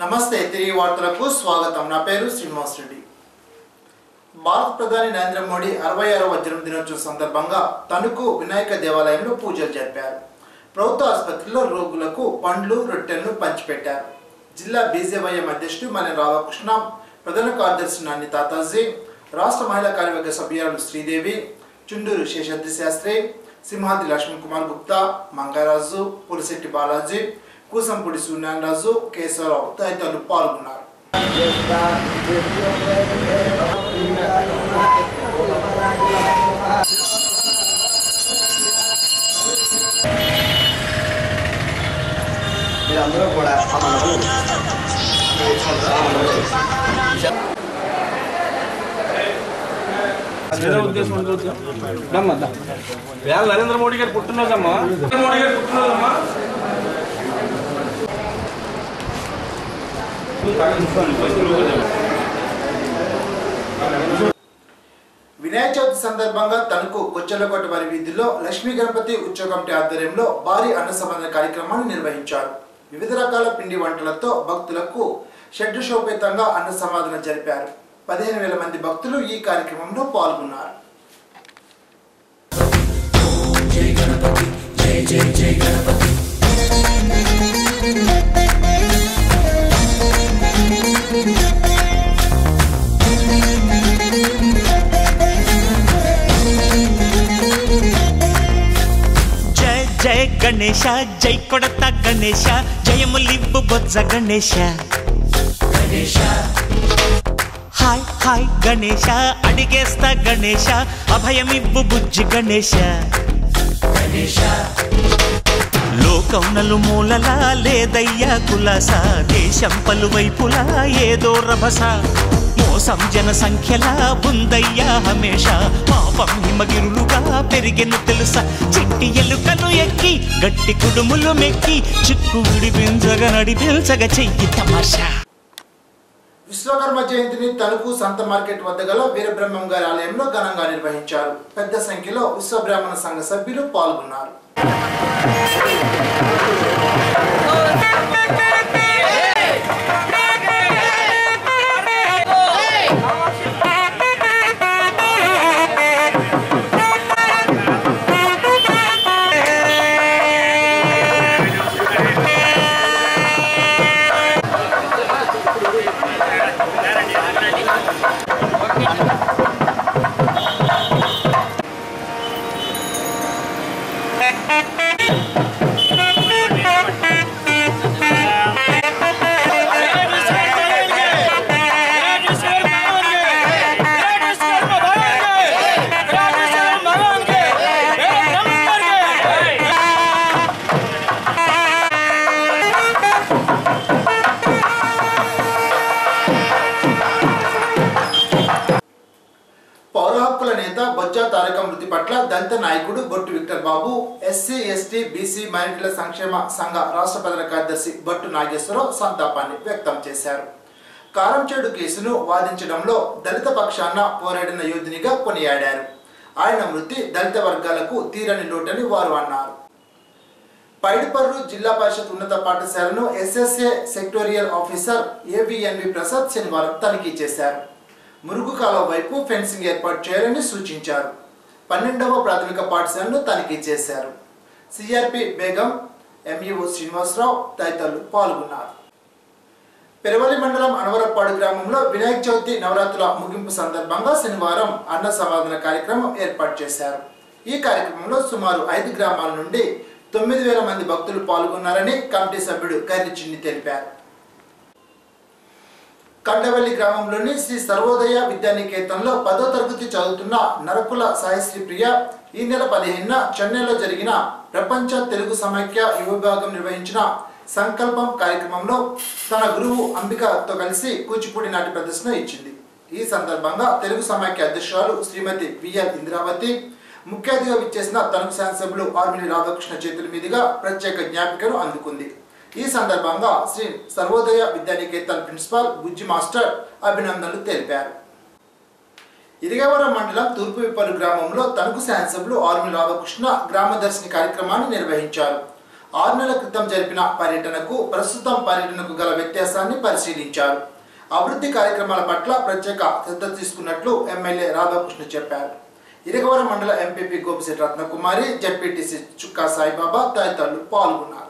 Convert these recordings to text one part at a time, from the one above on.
నమస్తే తిరిగి వార్తలకు స్వాగతం నా పేరు శ్రీనివాస్ రెడ్డి భారత ప్రధాని నరేంద్ర మోడీ అరవై ఆరవ జన్మదినోత్సవం సందర్భంగా తణుకు వినాయక దేవాలయంలో పూజలు జరిపారు ప్రభుత్వ ఆసుపత్రిలో రోగులకు పండ్లు రొట్టెలను పంచిపెట్టారు జిల్లా బీజేవైఎం అధ్యక్షుడు మన రాధాకృష్ణ ప్రధాన కార్యదర్శి నాని తాతాజీ రాష్ట్ర మహిళా కార్యవర్గ సభ్యురాలు శ్రీదేవి చుండూరు శేషాద్రి శాస్త్రి సింహాద్రి లక్ష్మణ్ కుమార్ గుప్తా మంగారాజు పులిశెట్టి బాలాజీ కూసంపూడి సూర్యనారాయణరాజు కేశవరావు తదితరులు పాల్గొన్నారు మీరందరూ కూడా మనము ఏదో ఉద్దేశం ఉండదు దమ్మా దా వేళ నరేంద్ర మోడీ గారి పుట్టినరోజమ్మా నరేంద్ర మోడీ గారి పుట్టినరోజమ్మా వినాయక చవితి సందర్భంగా తణుకు కొచ్చెలకోట వారి వీధిలో లక్ష్మీ గణపతి ఉత్సవ కమిటీ ఆధ్వర్యంలో భారీ అన్న సంబంధ కార్యక్రమాన్ని నిర్వహించారు వివిధ రకాల పిండి వంటలతో భక్తులకు షడ్రుషోపేతంగా అన్న సమాధన జరిపారు పదిహేను వేల మంది భక్తులు ఈ కార్యక్రమంలో పాల్గొన్నారు జయ జయ గణేಶ జై కొడత గణేಶ జయములివ్వు బొజ్జ గణేశ హాయ్ హాయ్ గణేశ అడిగేస్తా గణేశ అభయమివ్వు బుజ్జి గణేశ లోకం నలుమూలలా లేదయ్యా కులాస దేశం పలువైపులా ఏదో రభస మోసం జన సంఖ్యలా ఉందయ్యా హమేష పాపం హిమగిరులుగా పెరిగెను తెలుసా చిట్టి ఎలుకలు ఎక్కి గట్టి కుడుములు మెక్కి చిక్కు విడిపించగా నడిపించగా చెయ్యి తమాషా విశ్వకర్మ జయంతిని తణుకు సంత మార్కెట్ వద్ద గల వీరబ్రహ్మం గారి ఆలయంలో ఘనంగా నిర్వహించారు పెద్ద సంఖ్యలో విశ్వబ్రాహ్మణ సంఘ సభ్యులు పాల్గొన్నారు పౌర హక్కుల నేత బొజ్జా తారక మృతి పట్ల దళిత నాయకుడు Bottu Victor Babu SC ST BC మైనారిటీల సంక్షేమ సంఘ రాష్ట్ర ప్రధాన కార్యదర్శి బొట్టు నాగేశ్వరరావు సంతాపాన్ని వ్యక్తం చేశారు కారంచేడు కేసును వాదించడంలో దళిత పక్షాన పోరాడిన యోధునిగా కొనియాడారు ఆయన మృతి దళిత వర్గాలకు తీరని లోటని వారు అన్నారు పైడిపర్రు జిల్లా పరిషత్ ఉన్నత పాఠశాలను SSA sectoral officer AVNV Prasad శనివారం తనిఖీ చేశారు మురుగు కాలువ వైపు ఫెన్సింగ్ ఏర్పాటు చేయాలని సూచించారు పన్నెండవ ప్రాథమిక పాఠశాలను తనిఖీ చేశారు సిఆర్పి బేగం ఎంఈఓ శ్రీనివాసరావు తదితరులు పాల్గొన్నారు పెరవలి మండలం అనవరపాడు గ్రామంలో వినాయక చవితి నవరాత్రుల ముగింపు సందర్భంగా శనివారం అన్న సమాధాన కార్యక్రమం ఏర్పాటు చేశారు ఈ కార్యక్రమంలో సుమారు ఐదు గ్రామాల నుండి తొమ్మిది వేల మంది భక్తులు పాల్గొన్నారని కమిటీ సభ్యుడు కర్రి చిన్ని తెలిపారు కండవల్లి గ్రామంలోని శ్రీ సర్వోదయ విద్యానికేతన్లో పదో తరగతి చదువుతున్న నరకుల సాయశ్రీ ప్రియ ఈ నెల పదిహేనున చెన్నైలో జరిగిన ప్రపంచ తెలుగు సమైక్య యువ విభాగం నిర్వహించిన సంకల్పం కార్యక్రమంలో తన గురువు అంబికతో కలిసి కూచిపూడి నాటి ప్రదర్శన ఇచ్చింది ఈ సందర్భంగా తెలుగు సమైక్య అధ్యక్షురాలు శ్రీమతి విఎల్ ఇంద్రావతి ముఖ్య అతిథిగా విచ్చేసిన తణుకు శాసనసభ్యులు ఆర్మిని రాధాకృష్ణ చేతుల మీదుగా ప్రత్యేక జ్ఞాపికను అందుకుంది ఈ సందర్భంగా శ్రీ సర్వోదయ విద్యానికేతన్ ప్రిన్సిపాల్ బుజ్జి మాస్టర్ అభినందనలు తెలిపారు ఇరిగవరం మండలం తూర్పు విప్పలు గ్రామంలో తణుకు శాసనసభ్యులు ఆర్మి రాధాకృష్ణ గ్రామ దర్శిని కార్యక్రమాన్ని నిర్వహించారు ఆరు నెలల క్రితం జరిపిన పర్యటనకు ప్రస్తుతం పర్యటనకు గల వ్యత్యాసాన్ని పరిశీలించారు అభివృద్ధి కార్యక్రమాల పట్ల ప్రత్యేక శ్రద్ధ తీసుకున్నట్లు ఎమ్మెల్యే రాధాకృష్ణ చెప్పారు ఇరగవరం మండల ఎంపీపీ గోపిశెట్టి రత్నకుమారి జడ్పీటీసీ చుక్కా సాయిబాబా తదితరులు పాల్గొన్నారు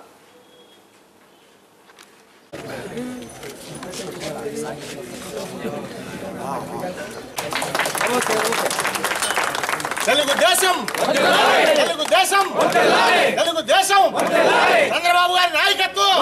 తెలుగుదేశం తెలుగుదేశం తెలుగుదేశం చంద్రబాబు గారి నాయకత్వం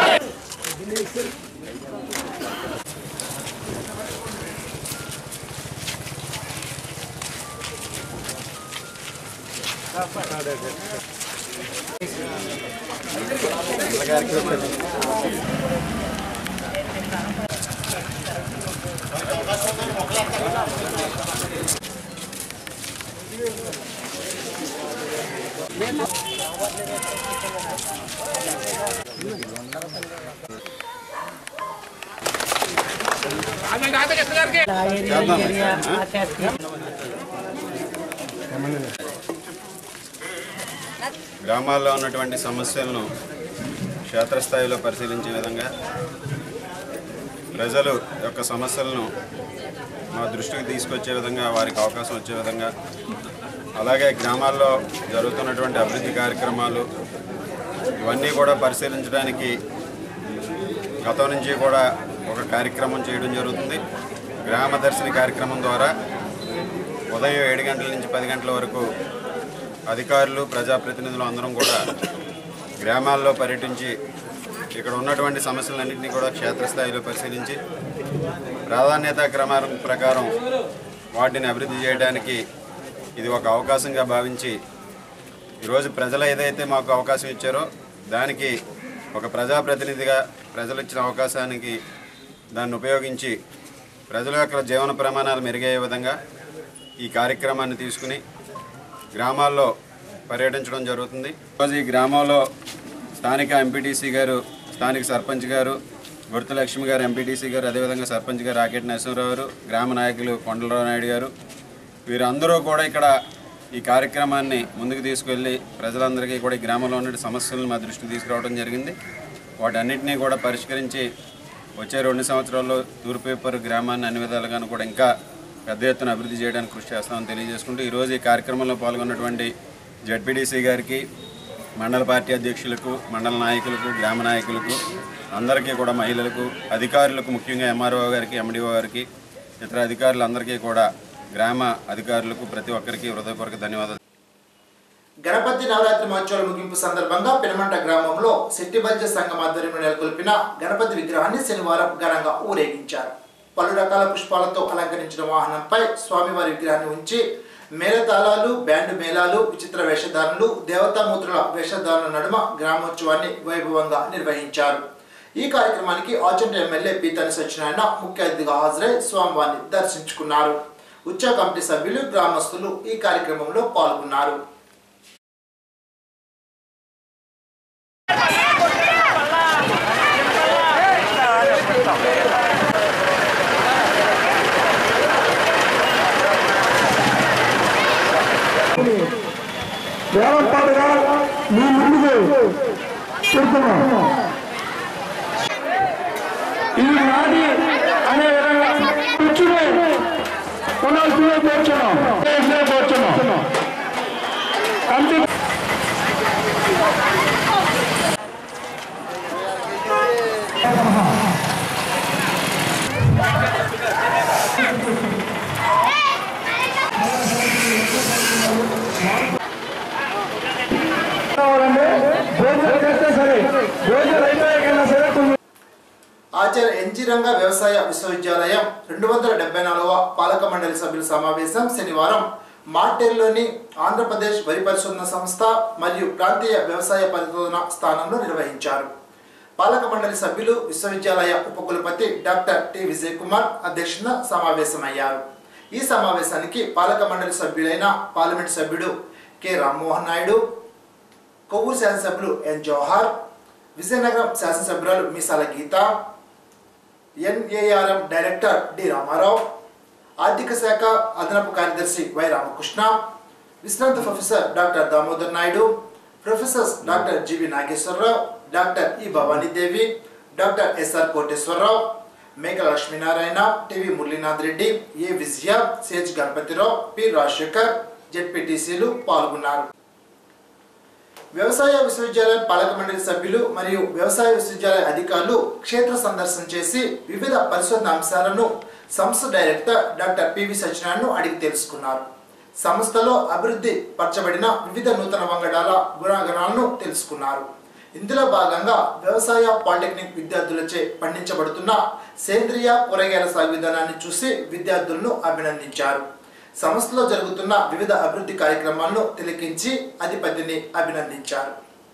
గ్రామాల్లో ఉన్నటువంటి సమస్యలను క్షేత్రస్థాయిలో పరిశీలించే విధంగా ప్రజలు యొక్క సమస్యలను మా దృష్టికి తీసుకొచ్చే విధంగా వారికి అవకాశం వచ్చే విధంగా అలాగే గ్రామాల్లో జరుగుతున్నటువంటి అభివృద్ధి కార్యక్రమాలు ఇవన్నీ కూడా పరిశీలించడానికి గతం నుంచి కూడా ఒక కార్యక్రమం చేయడం జరుగుతుంది గ్రామ దర్శిని కార్యక్రమం ద్వారా ఉదయం ఏడు గంటల నుంచి పది గంటల వరకు అధికారులు ప్రజాప్రతినిధులు అందరం కూడా గ్రామాల్లో పర్యటించి ఇక్కడ ఉన్నటువంటి సమస్యలన్నింటినీ కూడా క్షేత్రస్థాయిలో పరిశీలించి ప్రాధాన్యత క్రమం ప్రకారం వాటిని అభివృద్ధి చేయడానికి ఇది ఒక అవకాశంగా భావించి ఈరోజు ప్రజలు ఏదైతే మాకు అవకాశం ఇచ్చారో దానికి ఒక ప్రజాప్రతినిధిగా ప్రజలు ఇచ్చిన అవకాశానికి దాన్ని ఉపయోగించి ప్రజల యొక్క జీవన ప్రమాణాలు మెరుగయ్యే విధంగా ఈ కార్యక్రమాన్ని తీసుకుని గ్రామాల్లో పర్యటించడం జరుగుతుంది ఈరోజు ఈ గ్రామంలో స్థానిక ఎంపీటీసీ గారు స్థానిక సర్పంచ్ గారు గుర్తు లక్ష్మి గారు ఎంపీటీసీ గారు అదేవిధంగా సర్పంచ్ గారు రాకెట్ నరసింహరావు గారు గ్రామ నాయకులు కొండలరావు నాయుడు గారు వీరందరూ కూడా ఇక్కడ ఈ కార్యక్రమాన్ని ముందుకు తీసుకెళ్ళి ప్రజలందరికీ కూడా ఈ గ్రామంలో ఉన్న సమస్యలను మా దృష్టికి తీసుకురావడం జరిగింది వాటన్నిటినీ కూడా పరిష్కరించి వచ్చే రెండు సంవత్సరాల్లో తూర్పుపేపర్ గ్రామాన్ని అన్ని విధాలుగాను కూడా ఇంకా పెద్ద ఎత్తున అభివృద్ధి చేయడానికి కృషి చేస్తామని తెలియజేసుకుంటూ ఈరోజు ఈ కార్యక్రమంలో పాల్గొన్నటువంటి జడ్పీడీసీ గారికి మండల పార్టీ అధ్యక్షులకు మండల నాయకులకు గ్రామ నాయకులకు అందరికీ కూడా మహిళలకు అధికారులకు ముఖ్యంగా ఎంఆర్ఓ గారికి ఎండిఓ గారికి ఇతర అధికారులందరికీ కూడా గ్రామ అధికారులకు ప్రతి ఒక్కరికి హృదయపూర్వక ధన్యవాదాలు గణపతి నవరాత్రి మహోత్సవాల ముగింపు సందర్భంగా పెనమంట గ్రామంలో శెట్టిబల్జ సంఘం ఆధ్వర్యంలో నెలకొల్పిన గణపతి విగ్రహాన్ని శనివారం ఘనంగా ఊరేగించారు పలు రకాల పుష్పాలతో అలంకరించిన వాహనంపై స్వామివారి విగ్రహాన్ని ఉంచి మేళతాళాలు బ్యాండ్ మేళాలు విచిత్ర వేషధారణలు దేవతామూర్తుల వేషధారణ నడుమ గ్రామోత్సవాన్ని వైభవంగా నిర్వహించారు ఈ కార్యక్రమానికి ఆచంట ఎమ్మెల్యే పీతని సత్యనారాయణ ముఖ్య అతిథిగా హాజరై స్వామివారిని దర్శించుకున్నారు ఉచ్చ కమిటీ సభ్యులు గ్రామస్తులు ఈ కార్యక్రమంలో పాల్గొన్నారు దేవస్థాలుగా మీ ముందుకు చెప్తున్నాం ఇది నాది అనే విధంగా కూర్చుని పునరుద్ధరణ కూర్చున్నాం చేసినా కూర్చున్నాం అంతే కావాలండి భోజనం చేస్తే సరే భోజనం అయిపోయాకైనా సరే కొంచెం ఆచార్య ఎన్జి రంగ వ్యవసాయ విశ్వవిద్యాలయం రెండు వందల డెబ్బై నాలుగవ పాలక మండలి సభ్యుల సమావేశం శనివారం మార్టెల్లోని ఆంధ్రప్రదేశ్ వరి పరిశోధన సంస్థ మరియు ప్రాంతీయ వ్యవసాయ పరిశోధన స్థానంలో నిర్వహించారు పాలక మండలి సభ్యులు విశ్వవిద్యాలయ ఉపకులపతి డాక్టర్ టి విజయ్ కుమార్ అధ్యక్షతన సమావేశమయ్యారు ఈ సమావేశానికి పాలక మండలి సభ్యులైన పార్లమెంట్ సభ్యుడు కె రామ్మోహన్ నాయుడు కొవ్వూరు శాసనసభ్యులు ఎన్ జవహర్ విజయనగరం శాసనసభ్యురాలు Meesala Geetha NARM director D Ramarao ఆర్థిక శాఖ అదనపు కార్యదర్శి వై రామకృష్ణ విశ్రాంత professor doctor Damodar Naidu professors doctor GV Nageswararao doctor E Bhavanidevi doctor SR Koteswararao Mekala Lakshminarayana TV Muralinath Reddy A Vijaya సేజ్ గణపతిరావు పి రాజశేఖర్ జెడ్పీటీసీలు పాల్గొన్నారు వ్యవసాయ విశ్వవిద్యాలయం పాలక మండలి సభ్యులు మరియు వ్యవసాయ విశ్వవిద్యాలయ అధికారులు క్షేత్ర సందర్శన చేసి వివిధ పరిశోధన అంశాలను సంస్థ డైరెక్టర్ డాక్టర్ పివి సత్యనారాయణను అడిగి తెలుసుకున్నారు సంస్థలో అభివృద్ధి పరచబడిన వివిధ నూతన వంగడాల గుణగణాలను తెలుసుకున్నారు ఇందులో భాగంగా వ్యవసాయ పాలిటెక్నిక్ విద్యార్థులచే పండించబడుతున్న సేంద్రియ కూరగాయల సాగు విధానాన్ని చూసి విద్యార్థులను అభినందించారు సంస్థలో జరుగుతున్న వివిధ అభివృద్ధి కార్యక్రమాలను తిలకించి అధిపతిని అభినందించారు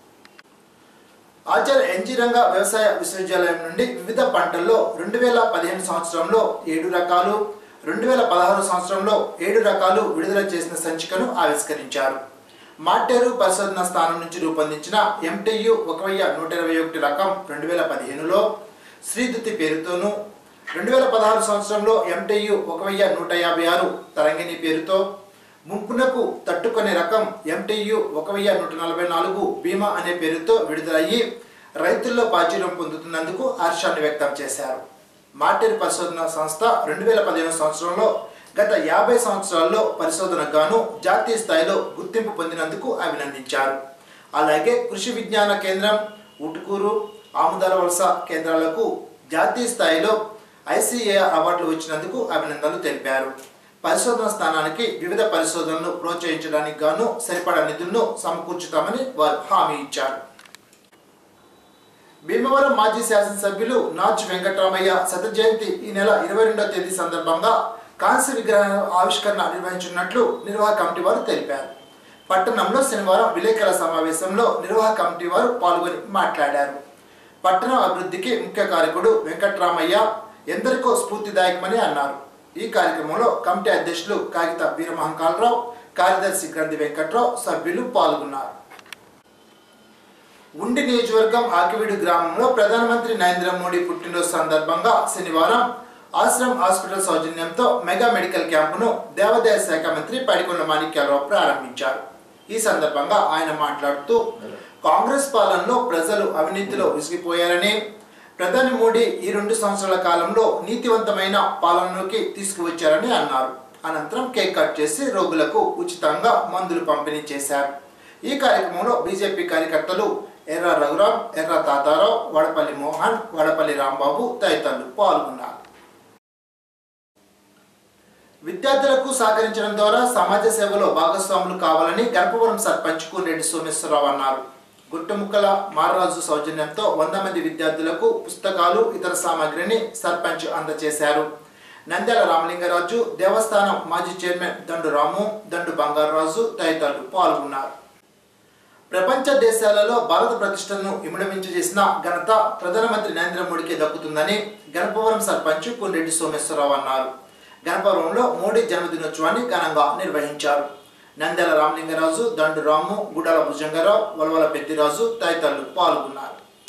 ఆచార్య ఎన్జీ రంగ వ్యవసాయ విశ్వవిద్యాలయం నుండి వివిధ పంటల్లో రెండు వేల పదిహేను సంవత్సరంలో ఏడు రకాలు రెండు వేల పదహారు సంవత్సరంలో ఏడు రకాలు విడుదల చేసిన సంచికను ఆవిష్కరించారు మాటేరు పరిశోధన స్థానం నుంచి రూపొందించిన ఎంటియు ఒక వెయ్యి నూట ఇరవై ఒకటి రకం రెండు వేల పదిహేనులో శ్రీదుతి పేరుతోనూ రెండు వేల పదహారు సంవత్సరంలో ఎంటియు ఒక వెయ్యి నూట యాభై ఆరు తరంగిణి పేరుతో ముంపునకు తట్టుకునే రకం ఎంటియు ఒక వెయ్యి నూట నలభై నాలుగు బీమా అనే పేరుతో విడుదలయ్యి రైతుల్లో ప్రాచుర్యం పొందుతున్నందుకు హర్షాన్ని వ్యక్తం చేశారు మార్టెర్ పరిశోధన సంస్థ రెండు వేల పదిహేను సంవత్సరంలో గత యాభై సంవత్సరాల్లో పరిశోధనకు గాను జాతీయ స్థాయిలో గుర్తింపు పొందినందుకు అభినందించారు అలాగే కృషి విజ్ఞాన కేంద్రం ఉటుకూరు ఆముదాల వలస కేంద్రాలకు జాతీయ స్థాయిలో ఐసీఏఆర్ అవార్డులు వచ్చినందుకు అభినందనలు తెలిపారు పరిశోధన స్థానానికి వివిధ పరిశోధనలు ప్రోత్సహించడానికి గాను సరిపడా నిధులను సమకూర్చుతామని వారు హామీ ఇచ్చారు భీమవరం మాజీ శాసనసభ్యులు నాచ్ వెంకటరామయ్య శత జయంతి ఈ నెల ఇరవై రెండవ తేదీ సందర్భంగా కాంస్య విగ్రహ ఆవిష్కరణ నిర్వహించనున్నట్లు నిర్వాహక కమిటీ వారు తెలిపారు పట్టణంలో శనివారం విలేకరుల సమావేశంలో నిర్వాహక కమిటీ వారు పాల్గొని మాట్లాడారు పట్టణం అభివృద్ధికి ముఖ్య కారకుడు వెంకట్రామయ్య ఎందరికో స్ఫూర్తిదాయకమని అన్నారు ఈ కార్యక్రమంలో కమిటీ అధ్యక్షులు కాగిత వీరమహంకాలరావు కార్యదర్శి గ్రంథి వెంకట్రావు సభ్యులు పాల్గొన్నారు ఉండి నియోజకవర్గం ఆకివీడు గ్రామంలో ప్రధానమంత్రి నరేంద్ర మోడీ పుట్టినరోజు సందర్భంగా శనివారం ఆశ్రమ్ హాస్పిటల్ సౌజన్యంతో మెగా మెడికల్ క్యాంపును దేవాదాయ శాఖ మంత్రి పడికొండ మాణిక్యాలరావు ప్రారంభించారు ఈ సందర్భంగా ఆయన మాట్లాడుతూ కాంగ్రెస్ పాలనలో ప్రజలు అవినీతిలో విసిగిపోయారని ప్రధాని మోడీ ఈ రెండు సంవత్సరాల కాలంలో నీతివంతమైన పాలనలోకి తీసుకువచ్చారని అన్నారు అనంతరం కేక్ కట్ చేసి రోగులకు ఉచితంగా మందులు పంపిణీ చేశారు ఈ కార్యక్రమంలో బీజేపీ కార్యకర్తలు ఎర్ర రఘురాం ఎర్ర తాతారావు వడపల్లి మోహన్ వడపల్లి రాంబాబు తదితరులు పాల్గొన్నారు విద్యార్థులకు సహకరించడం ద్వారా సమాజ సేవలో భాగస్వాములు కావాలని గర్భవరం సర్పంచ్ కూరెడ్డి సోమేశ్వరరావు అన్నారు గుట్టముక్కల మారరాజు సౌజన్యంతో వంద మంది విద్యార్థులకు పుస్తకాలు ఇతర సామాగ్రిని సర్పంచ్ అందజేశారు నంద్యాల రామలింగరాజు దేవస్థానం మాజీ చైర్మన్ దండు రాము దండు బంగారరాజు తదితరులు పాల్గొన్నారు ప్రపంచ దేశాలలో భారత ప్రతిష్టను ఇమిడమించు చేసిన ఘనత ప్రధానమంత్రి నరేంద్ర మోడీకి దక్కుతుందని గణపవరం సర్పంచ్ కొండెడ్డి సోమేశ్వరరావు అన్నారు గణపవరంలో మోడీ జన్మదినోత్సవాన్ని ఘనంగా నిర్వహించారు నంద్యాల రామలింగరాజు దండు రాము గుడాల భుజంగరావు వలవల పెద్దిరాజు తదితరులు పాల్గొన్నారు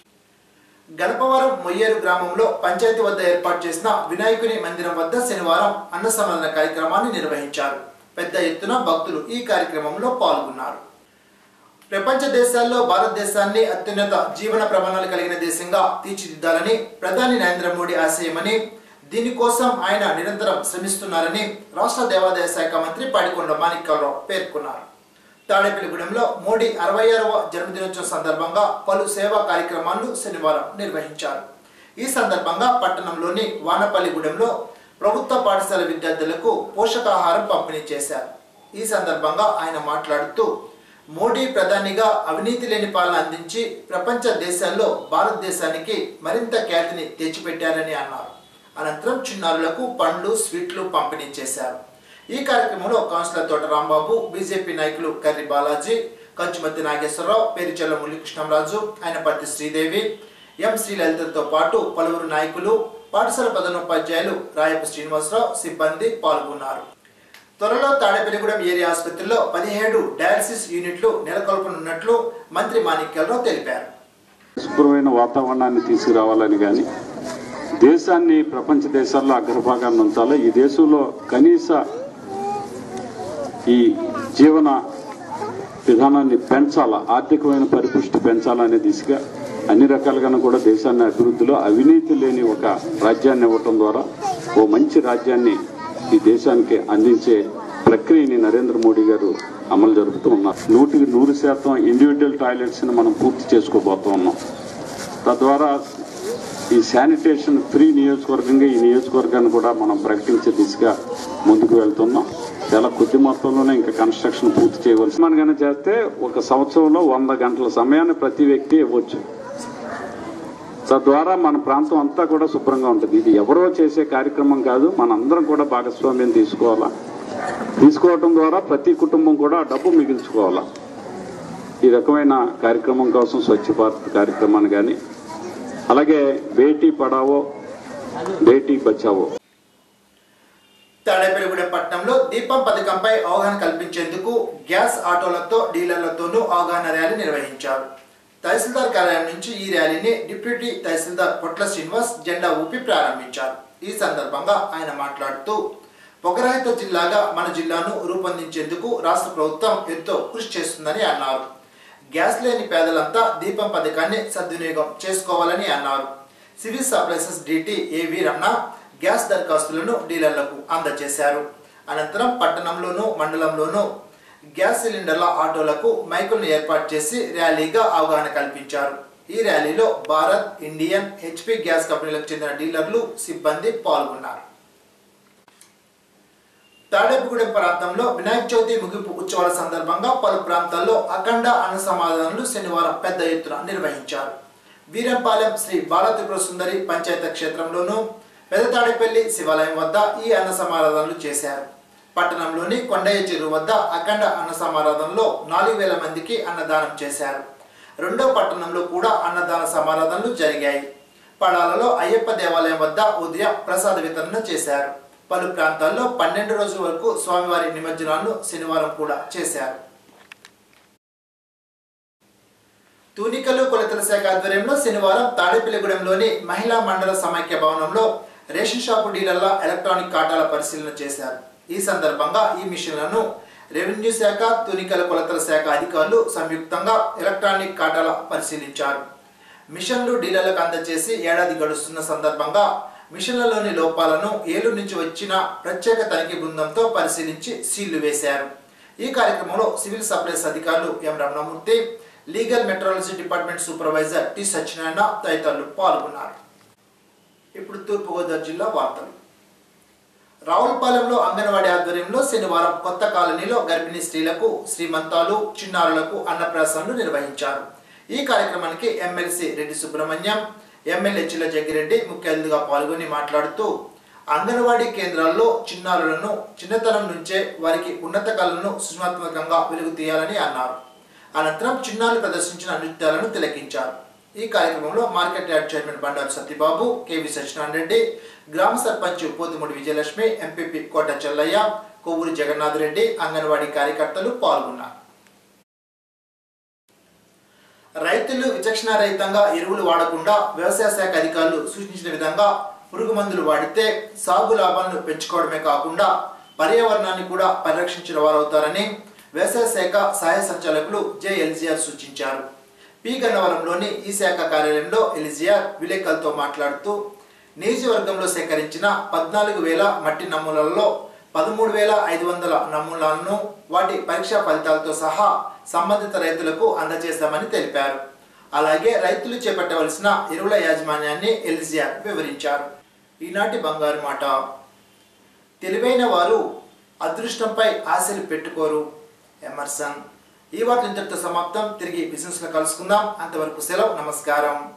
గణపవరం మొయ్యేరు గ్రామంలో పంచాయతీ వద్ద ఏర్పాటు చేసిన వినాయకుని మందిరం వద్ద శనివారం అన్న సమాధాన కార్యక్రమాన్ని నిర్వహించారు పెద్ద ఎత్తున భక్తులు ఈ కార్యక్రమంలో పాల్గొన్నారు ప్రపంచ దేశాల్లో భారతదేశాన్ని అత్యున్నత జీవన ప్రమాణాలు కలిగిన దేశంగా తీర్చిదిద్దాలని ప్రధాని నరేంద్ర మోడీ ఆశయమని దీనికోసం ఆయన నిరంతరం శ్రమిస్తున్నారని రాష్ట్ర దేవాదాయ శాఖ మంత్రి పాడికొండ మాణిక్యాలరావు పేర్కొన్నారు తాడేపల్లిగూడెంలో మోడీ అరవై ఆరవ జన్మదినోత్సవం సందర్భంగా పలు సేవా కార్యక్రమాలను శనివారం నిర్వహించారు ఈ సందర్భంగా పట్టణంలోని వానపల్లిగూడెంలో ప్రభుత్వ పాఠశాల విద్యార్థులకు పోషకాహారం పంపిణీ చేశారు ఈ సందర్భంగా ఆయన మాట్లాడుతూ మోడీ ప్రధానిగా అవినీతి లేని పాలన అందించి ప్రపంచ దేశాల్లో భారతదేశానికి మరింత ఖ్యాతిని తెచ్చిపెట్టారని అన్నారు అనంతరం చిన్నారులకు పండ్లు స్వీట్లు పంపిణీ చేశారు ఈ కార్యక్రమంలో కౌన్సిలర్ తోట రాంబాబు బీజేపీ నాయకులు కర్రి బాలాజీ కంచుమతి నాగేశ్వరరావు పేరుచెల్ల మురళీకృష్ణంరాజు ఆయనపర్తి శ్రీదేవి ఎం శ్రీలలితతో పాటు పలువురు నాయకులు పాఠశాల ప్రధానోపాధ్యాయులు రాయపు శ్రీనివాసరావు సిబ్బంది పాల్గొన్నారు త్వరలో తాడేపల్లిగూడెం ఏరియా ఆసుపత్రిలో పదిహేడు డయాలసిస్ యూనిట్లు నెలకొల్పనున్నట్లు మంత్రి మాణిక్యాలరావు తెలిపారు శుభ్రమైన వాతావరణాన్ని తీసుకురావాలని కానీ దేశాన్ని ప్రపంచ దేశాల్లో అగ్రభాగాన్ని ఉంచాలి ఈ దేశంలో కనీస ఈ జీవన విధానాన్ని పెంచాలా ఆర్థికమైన పరిపుష్టి పెంచాలనే దిశగా అన్ని రకాలుగాను కూడా దేశాన్ని అభివృద్ధిలో అవినీతి లేని ఒక రాజ్యాన్ని ఇవ్వటం ద్వారా ఓ మంచి రాజ్యాన్ని ఈ దేశానికి అందించే ప్రక్రియని నరేంద్ర మోడీ గారు అమలు జరుపుతూ ఉన్నారు నూటికి నూరు శాతం ఇండివిజువల్ టాయిలెట్స్ ని మనం పూర్తి చేసుకోబోతూ ఉన్నాం తద్వారా ఈ శానిటేషన్ ఫ్రీ నియోజకవర్గంగా ఈ నియోజకవర్గాన్ని కూడా మనం ప్రకటించే దిశగా ముందుకు వెళ్తున్నాం చాలా కొద్ది మొత్తంలోనే ఇంకా కన్స్ట్రక్షన్ పూర్తి చేయవలసి మనగానే చేస్తే ఒక సంవత్సరంలో వంద గంటల సమయాన్ని ప్రతి వ్యక్తి ఇవ్వచ్చు తద్వారా మన ప్రాంతం అంతా కూడా శుభ్రంగా ఉంటుంది ఇది ఎవరో చేసే కార్యక్రమం కాదు మనందరం కూడా భాగస్వామ్యం తీసుకోవాలా తీసుకోవటం ద్వారా ప్రతి కుటుంబం కూడా ఆ డబ్బు మిగిల్చుకోవాలా ఈ రకమైన కార్యక్రమం కోసం స్వచ్ఛ భారత్ కార్యక్రమాన్ని కానీ అలాగే బేటీ పడావో బేటీ బచావో తాడేపల్లిగూడెం పట్టణంలో దీపం పథకంపై అవగాహన కల్పించేందుకు గ్యాస్ ఆటోలతో డీలర్లతోనూ అవగాహన ర్యాలీ నిర్వహించారు తహసీల్దార్ కార్యాలయం నుంచి ఈ ర్యాలీని డిప్యూటీ తహసీల్దార్ పొట్ల శ్రీనివాస్ జెండా ఊపి ప్రారంభించారు ఈ సందర్భంగా ఆయన మాట్లాడుతూ పొగరహిత జిల్లాగా మన జిల్లాను రూపొందించేందుకు రాష్ట్ర ప్రభుత్వం ఎంతో కృషి చేస్తుందని అన్నారు గ్యాస్ లేని పేదలంతా దీపం పథకాన్ని సద్వినియోగం చేసుకోవాలని అన్నారు సివిల్ సప్లైసెస్ డిటి ఏవి రమణ గ్యాస్ దరఖాస్తులను డీలర్లకు అందజేశారు అనంతరం పట్టణంలోనూ మండలంలోనూ గ్యాస్ సిలిండర్ల ఆటోలకు మైకులను ఏర్పాటు చేసి ర్యాలీగా అవగాహన కల్పించారు ఈ ర్యాలీలో భారత్ ఇండియన్ హెచ్పి గ్యాస్ కంపెనీలకు చెందిన డీలర్లు సిబ్బంది పాల్గొన్నారు తాడేపుగూడెం ప్రాంతంలో వినాయక చవితి ముగింపు ఉత్సవాల సందర్భంగా పలు ప్రాంతాల్లో అఖండ అన్న సమాధానాలు శనివారం పెద్ద ఎత్తున నిర్వహించారు వీరంపాలెం శ్రీ బాలత్రిపుర సుందరి పంచాయత క్షేత్రంలోనూ పెద్ద తాడేపల్లి శివాలయం వద్ద ఈ అన్న సమారాధనలు చేశారు పట్టణంలోని కొండయ్య చెరువు వద్ద అఖండ అన్న సమారాధనలో నాలుగు వేల మందికి అన్నదానం చేశారు రెండో పట్టణంలో కూడా అన్నదాన సమారాధనలు జరిగాయి పడాలలో అయ్యప్ప దేవాలయం వద్ద ఉదయం ప్రసాద వితరణ చేశారు పలు ప్రాంతాల్లో పన్నెండు రోజుల వరకు స్వామివారి నిమజ్జనాలను శనివారం కూడా చేశారు తూనికలు కొలతల శాఖ ఆధ్వర్యంలో శనివారం తాడేపల్లిగూడెంలోని మహిళా మండల సమైక్య భవనంలో రేషన్ షాపు డీలర్ల ఎలక్ట్రానిక్ ఖాతాల పరిశీలన చేశారు ఈ సందర్భంగా ఈ మిషన్లను రెవెన్యూ శాఖ తూనికల కొలతల శాఖ అధికారులు సంయుక్తంగా ఎలక్ట్రానిక్ ఖాతాల పరిశీలించారు మిషన్లు డీలర్లకు అందజేసి ఏడాది గడుస్తున్న సందర్భంగా మిషన్లలోని లోపాలను ఏలూరు నుంచి వచ్చిన ప్రత్యేక తనిఖీ బృందంతో పరిశీలించి సీళ్లు వేశారు ఈ కార్యక్రమంలో సివిల్ సప్లైస్ అధికారులు M Ramanamurthy legal metrology department supervisor T Satyanarayana తదితరులు పాల్గొన్నారు ఇప్పుడు తూర్పుగోదావరి జిల్లా వార్తలు రావులపాలెంలో అంగన్వాడీ ఆధ్వర్యంలో శనివారం కొత్త కాలనీలో గర్భిణీ స్త్రీలకు శ్రీమంతాలు చిన్నారులకు అన్నప్రాసనలు నిర్వహించారు ఈ కార్యక్రమానికి ఎమ్మెల్సీ రెడ్డి సుబ్రహ్మణ్యం ఎమ్మెల్యే చిల్ల జగ్గిరెడ్డి ముఖ్య అతిథిగా పాల్గొని మాట్లాడుతూ అంగన్వాడీ కేంద్రాల్లో చిన్నారులను చిన్నతనం నుంచే వారికి ఉన్నత కళలను సృజనాత్మకంగా వెలుగు తీయాలని అన్నారు అనంతరం చిన్నారులు ప్రదర్శించిన నృత్యాలను తిలకించారు ఈ కార్యక్రమంలో market yard chairman Bandaru Satyababu KV Satyanarayana Reddy గ్రామ సర్పంచ్ పోతిముడి విజయలక్ష్మి ఎంపీపీ కోట చెల్లయ్య కొవ్వూరి జగన్నాథ్ రెడ్డి అంగన్వాడీ కార్యకర్తలు పాల్గొన్నారు రైతులు విచక్షణ రహితంగా ఎరువులు వాడకుండా వ్యవసాయ శాఖ అధికారులు సూచించిన విధంగా పురుగు మందులు వాడితే సాగు లాభాలను పెంచుకోవడమే కాకుండా పర్యావరణాన్ని కూడా పరిరక్షించిన వారవుతారని వ్యవసాయ శాఖ సహాయ సంచాలకులు జె ఎల్జిఆర్ సూచించారు పి గన్నవరంలోని ఈ శాఖ కార్యాలయంలో ఎల్జిఆర్ విలేకరులతో మాట్లాడుతూ నియోజకవర్గంలో సేకరించిన పద్నాలుగు వేల మట్టి నమూనాలలో పదమూడు వేల ఐదు వందల నమూనాలను వాటి పరీక్షా ఫలితాలతో సహా సంబంధిత రైతులకు అందజేస్తామని తెలిపారు అలాగే రైతులు చేపట్టవలసిన ఎరువుల యాజమాన్యాన్ని ఎల్జిఆర్ వివరించారు ఈనాటి బంగారు మాట తెలివైన వారు అదృష్టంపై ఆశలు పెట్టుకోరు ఎమర్సన్ ఈ వార్త ఇంతటితో సమాప్తం తిరిగి బిజినెస్లో కలుసుకుందాం అంతవరకు సెలవు నమస్కారం